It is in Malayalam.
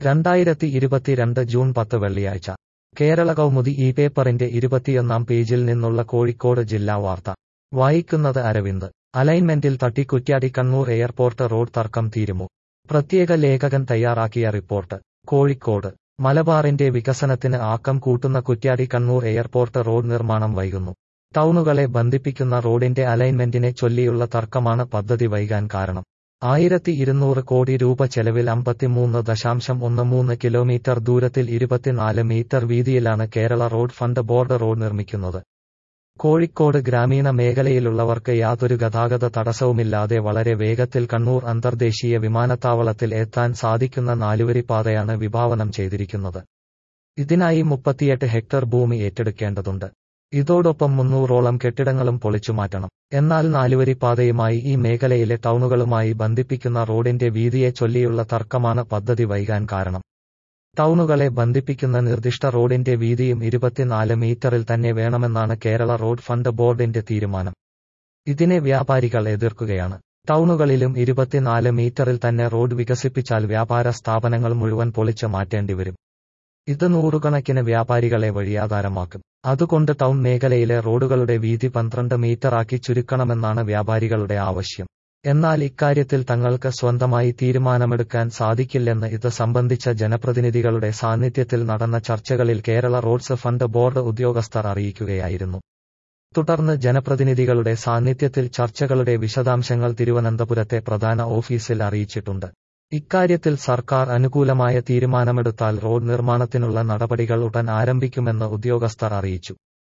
രണ്ടായിരത്തി ഇരുപത്തിരണ്ട് ജൂൺ പത്ത് വെള്ളിയാഴ്ച കേരള കൗമുദി ഈ പേപ്പറിന്റെ ഇരുപത്തിയൊന്നാം പേജിൽ നിന്നുള്ള കോഴിക്കോട് ജില്ലാ വാർത്ത വായിക്കുന്നത് അരവിന്ദ് അലൈൻമെന്റിൽ തട്ടി കുറ്റ്യാടി കണ്ണൂർ എയർപോർട്ട് റോഡ് തർക്കം തീരുമോ പ്രത്യേക ലേഖകൻ തയ്യാറാക്കിയ റിപ്പോർട്ട് കോഴിക്കോട് മലബാറിന്റെ വികസനത്തിന് ആക്കം കൂട്ടുന്ന കുറ്റ്യാടി കണ്ണൂർ എയർപോർട്ട് റോഡ് നിർമ്മാണം വൈകുന്നു ടൗണുകളെ ബന്ധിപ്പിക്കുന്ന റോഡിന്റെ അലൈൻമെന്റിനെ ചൊല്ലിയുള്ള തർക്കമാണ് പദ്ധതി വൈകാൻ കാരണം ആയിരത്തി ഇരുന്നൂറ് കോടി രൂപ ചെലവിൽ അമ്പത്തിമൂന്ന് ദശാംശം ഒന്ന് മൂന്ന് കിലോമീറ്റർ ദൂരത്തിൽ ഇരുപത്തിനാല് മീറ്റർ വീതിയിലാണ് Kerala road fund board road നിർമ്മിക്കുന്നത് കോഴിക്കോട് ഗ്രാമീണ മേഖലയിലുള്ളവർക്ക് യാതൊരു ഗതാഗത തടസ്സവുമില്ലാതെ വളരെ വേഗത്തിൽ കണ്ണൂർ അന്തർദേശീയ വിമാനത്താവളത്തിൽ എത്താൻ സാധിക്കുന്ന നാലുവരിപ്പാതയാണ് വിഭാവനം ചെയ്തിരിക്കുന്നത് ഇതിനായി മുപ്പത്തിയെട്ട് ഹെക്ടർ ഭൂമി ഏറ്റെടുക്കേണ്ടതുണ്ട് ഇതോടൊപ്പം മുന്നൂറോളം കെട്ടിടങ്ങളും പൊളിച്ചുമാറ്റണം എന്നാൽ നാലുവരിപ്പാതയുമായി ഈ മേഖലയിലെ ടൗണുകളുമായി ബന്ധിപ്പിക്കുന്ന റോഡിന്റെ വീതിയെ ചൊല്ലിയുള്ള തർക്കമാണ് പദ്ധതി വൈകാൻ കാരണം ടൗണുകളെ ബന്ധിപ്പിക്കുന്ന നിർദ്ദിഷ്ട റോഡിന്റെ വീതിയും ഇരുപത്തിനാല് മീറ്ററിൽ തന്നെ വേണമെന്നാണ് കേരള റോഡ് ഫണ്ട് ബോർഡിന്റെ തീരുമാനം ഇതിനെ വ്യാപാരികൾ എതിർക്കുകയാണ് ടൗണുകളിലും ഇരുപത്തിനാല് മീറ്ററിൽ തന്നെ റോഡ് വികസിപ്പിച്ചാൽ വ്യാപാര സ്ഥാപനങ്ങൾ മുഴുവൻ പൊളിച്ച് മാറ്റേണ്ടിവരും ഇത് നൂറുകണക്കിന് വ്യാപാരികളെ വഴിയാധാരമാക്കും അതുകൊണ്ട് ടൗൺ മേഖലയിലെ റോഡുകളുടെ വീതി പന്ത്രണ്ട് മീറ്ററാക്കി ചുരുക്കണമെന്നാണ് വ്യാപാരികളുടെ ആവശ്യം എന്നാൽ ഇക്കാര്യത്തിൽ തങ്ങൾക്ക് സ്വന്തമായി തീരുമാനമെടുക്കാൻ സാധിക്കില്ലെന്ന് ഇത് സംബന്ധിച്ച ജനപ്രതിനിധികളുടെ സാന്നിധ്യത്തിൽ നടന്ന ചർച്ചകളിൽ കേരള റോഡ്സ് ഫണ്ട് ബോർഡ് ഉദ്യോഗസ്ഥർ അറിയിക്കുകയായിരുന്നു തുടർന്ന് ജനപ്രതിനിധികളുടെ സാന്നിധ്യത്തിൽ ചർച്ചകളുടെ വിശദാംശങ്ങൾ തിരുവനന്തപുരത്തെ പ്രധാന ഓഫീസിൽ അറിയിച്ചിട്ടുണ്ട് ഇക്കാര്യത്തിൽ സർക്കാർ അനുകൂലമായ തീരുമാനമെടുത്താൽ റോഡ് നിർമ്മാണത്തിനുള്ള നടപടികൾ ഉടൻ ആരംഭിക്കുമെന്ന് ഉദ്യോഗസ്ഥർ അറിയിച്ചു